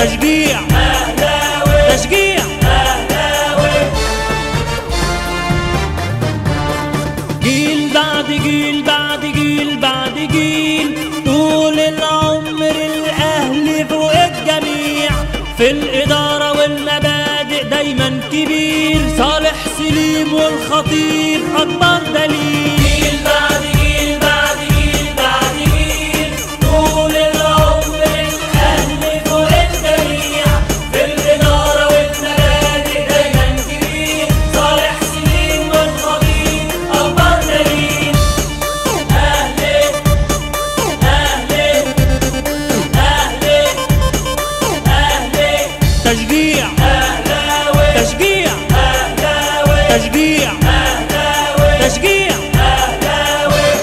تشجيع اهلاوي تشجيع اهلاوي جيل بعد جيل بعد جيل بعد جيل طول العمر الأهلي فوق الجميع في الإدارة والمبادئ دايما كبير صالح سليم والخطيب أكبر دليل جيل بعد جيل بعد جيل بعد جيل طول العمر الاهلي فوق الجميع في الاداره والمبادئ دايما كبير صالح سليم والخطيب اكبر دليل اهلي اهلي اهلي اهلي تشجيع اهلاوي تشجيع اهلاوي تشجيع اهلاوي تشجيع اهلاوي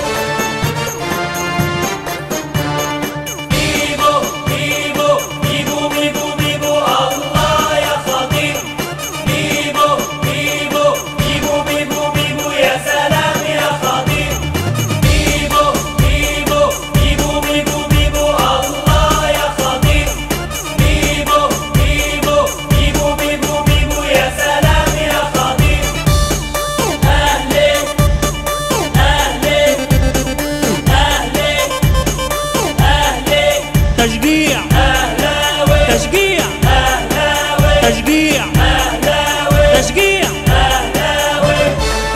بيبو بيبو بيبو بيبو بيبو الله يا خطيب بيبو بيبو بيبو بيبو بيبو يا سلام يا خطيب بيبو بيبو بيبو بيبو بيبو الله يا خطيب بيبو بيبو بيبو بيبو بيبو يا سلام يا خطيب أهلي أهلي أهلي أهلي تشجيع أهلاوي تشجيع أهلاوي تشجيع أهلاوي تشجيع أهلاوي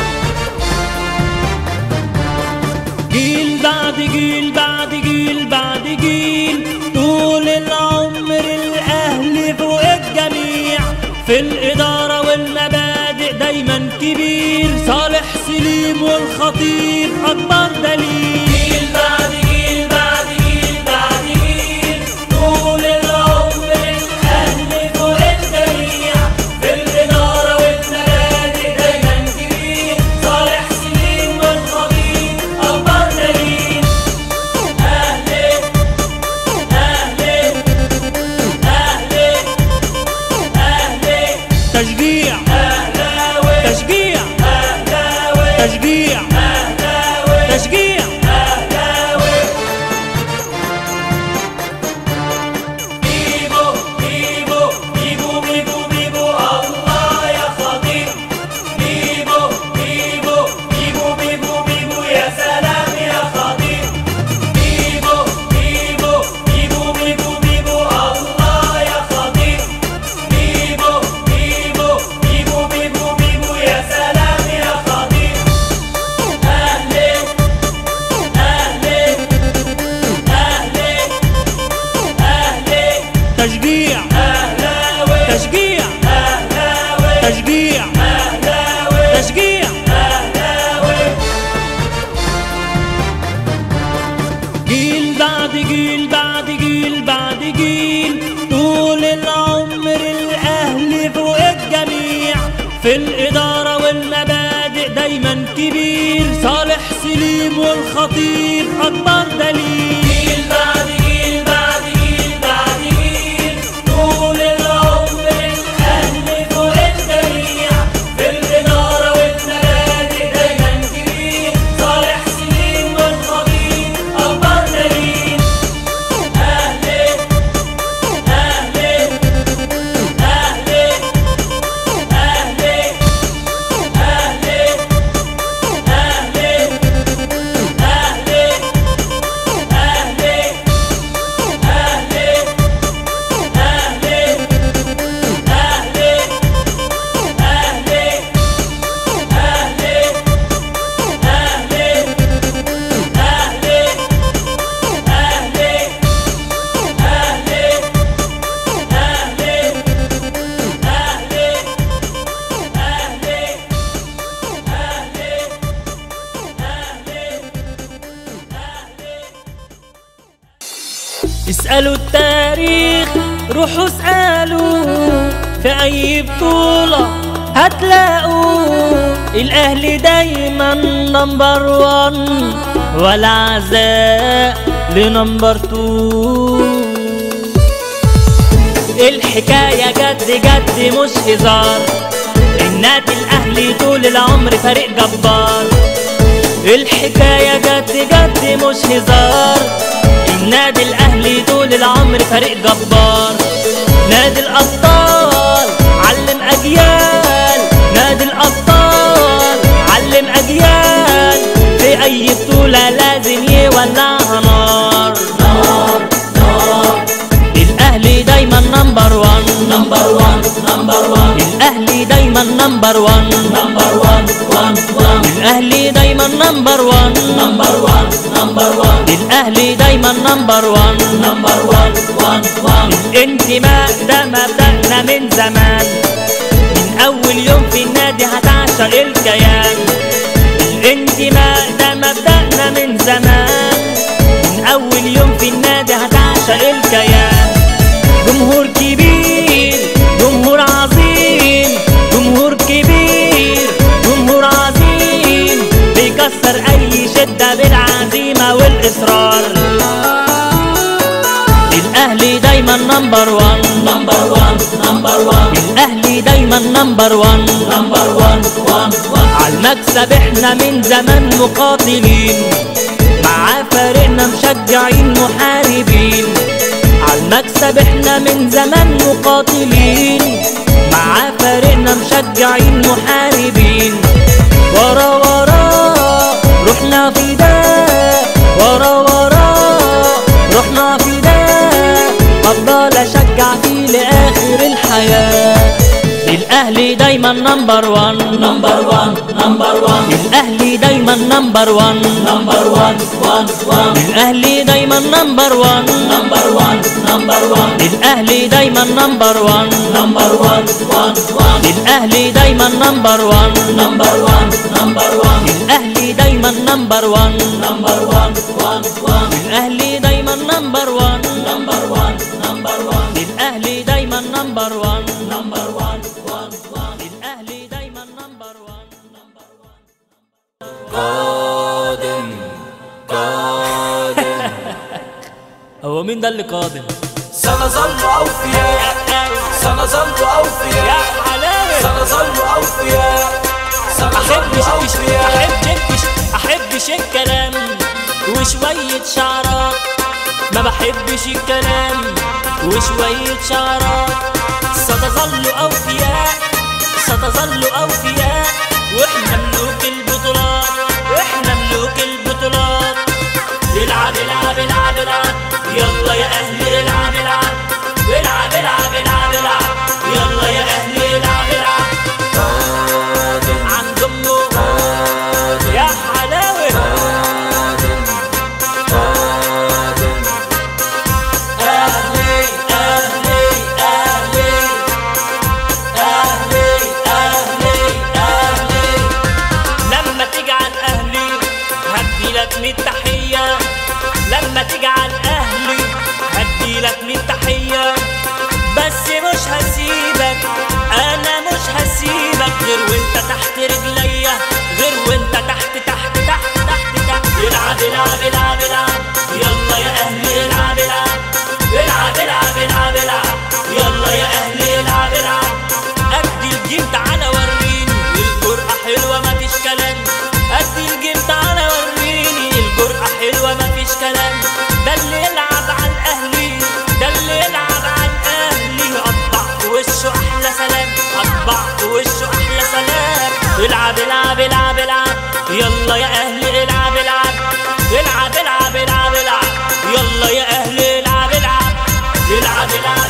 جيل بعد جيل بعد جيل بعد جيل طول العمر الأهلي فوق الجميع في الإدارة والمبادئ دايما كبير صالح سليم والخطيب أكبر دليل جيل بعد جيل بعد جيل بعد جيل طول العمر الأهلي فوق الجميع في الإدارة والمبادئ دايما كبير صالح سليم والخطيب أكبر دليل أهلي أهلي أهلي أهلي تشجيع أهلاوي تشجيع أهلاوي تشجيع أهلاوي تشجيع أهلاوي بيبو بيبو بيبو بيبو بيبو الله يا خطيب بيبو بيبو بيبو بيبو بيبو يا سلام يا خطيب بيبو بيبو بيبو بيبو بيبو الله يا خطيب بيبو بيبو بيبو بيبو بيبو يا سلام يا خطيب أهلي أهلي أهلي أهلي تشجيع أهلاوي تشجيع أهلاوي تشجيع أهلاوي تشجيع أهلاوي جيل بعد جيل بعد جيل بعد جيل طول العمر الأهلي فوق الجميع في الإدارة والمبادئ دايما كبير صالح سليم والخطيب أكبر دليل جيل بعد جيل بعد جيل بعد جيل طول العمر الأهلي فوق الجميع في الإدارة والمبادئ دايما كبير صالح سليم والخطيب أكبر دليل أهلي أهلي أهلي أهلي أهلي أهلي أهلي أهلي اسألوا التاريخ روحوا اسألوا في أي بطولة هتلاقوا الأهلي دايما نمبر وان والعزاء لنمبر تو الحكاية جد جد مش هزار النادي الأهلي طول العمر فريق جبار الحكاية جد جد مش هزار النادي الأهلي طول العمر فريق جبار نادي الأبطال علم أجيال نادي الأبطال علم أجيال في أي بطولة لازم يولعها نار نار نار الأهلي دايما نمبر وان نمبر وان نمبر وان الأهلي دايما نمبر وان نمبر وان وان وان الأهلي دايما نمبر وان نمبر وان نمبر وان الأهلي دايما نمبر وان نمبر وان وان وان الانتماء ده مبدأنا من زمان من أول يوم في النادي هتعشق الكيان الانتماء ده مبدأنا من زمان من أول يوم في النادي هتعشق الكيان جمهور كبير جمهور عظيم جمهور كبير جمهور عظيم بيكسر أي شدة بالعزيمة والإصرار الأهلي دايما نمبر وان نمبر وان نمبر وان الأهلي دايما نمبر وان نمبر وان وان وان عالمكسب احنا من زمان مقاتلين مع فريقنا مشجعين محاربين عالمكسب احنا من زمان مقاتلين مع فريقنا مشجعين محاربين ورا ورا رحنا في ده ورا ورا رحنا في ده افضل اشجع فيه لاخر الحياه الاهلي دايما نمبر وان نمبر وان نمبر وان الاهلي دايما نمبر وان نمبر وان وان وان الاهلي دايما نمبر وان نمبر وان نمبر وان الاهلي دايما نمبر وان نمبر وان وان وان الاهلي دايما نمبر وان نمبر وان نمبر وان الاهلي دايما نمبر وان نمبر وان وان وان الاهلي دايما نمبر وان نمبر وان نمبر وان الاهلي دايما نمبر وان نمبر وان وان وان الاهلي دايما نمبر وان قادم قادم هو مين ده اللي قادم سنظل أوفياء سنظل أوفياء حلاوه سنظل أوفياء احبش سنظل أوفياء احبش احبش الكلام وشوية شعرات ما بحبش الكلام وشوية شعرات ستظل أوفياء ستظل أوفياء واحنا ملوك البطولات احنا ملوك البطولات العب العب العب العب يلا يا اهلي العب العب العب العب العب العب يلا يا اهلي العب العب عند امه يا حلاوه أهلي أهلي أهلي أهلي أهلي أهلي لما تجعل اهلي هدي لك مية تحية لما تجعل اهلي هدي لك مية تحية بس مش هسيبك انا مش هسيبك غير وانت تحت رجليا غير وانت تحت تحت تحت تحت تحت العب العب العب العب يلا يا اهلي العب العب العب العب العب العب يلا يا اهلي العب العب ادي الجيم تعالى وريني الجرأة حلوة مفيش كلام ادي الجيم تعالى وريني الجرأة حلوة مفيش كلام ده اللي يلعب على الاهلي ده اللي يلعب على الاهلي قطع في وشه احلى سلام قطع في وشه احلى سلام العب العب العب العب يلا يا اهلي العب العب العب العب العب العب يلا يا اهلي العب العب العب العب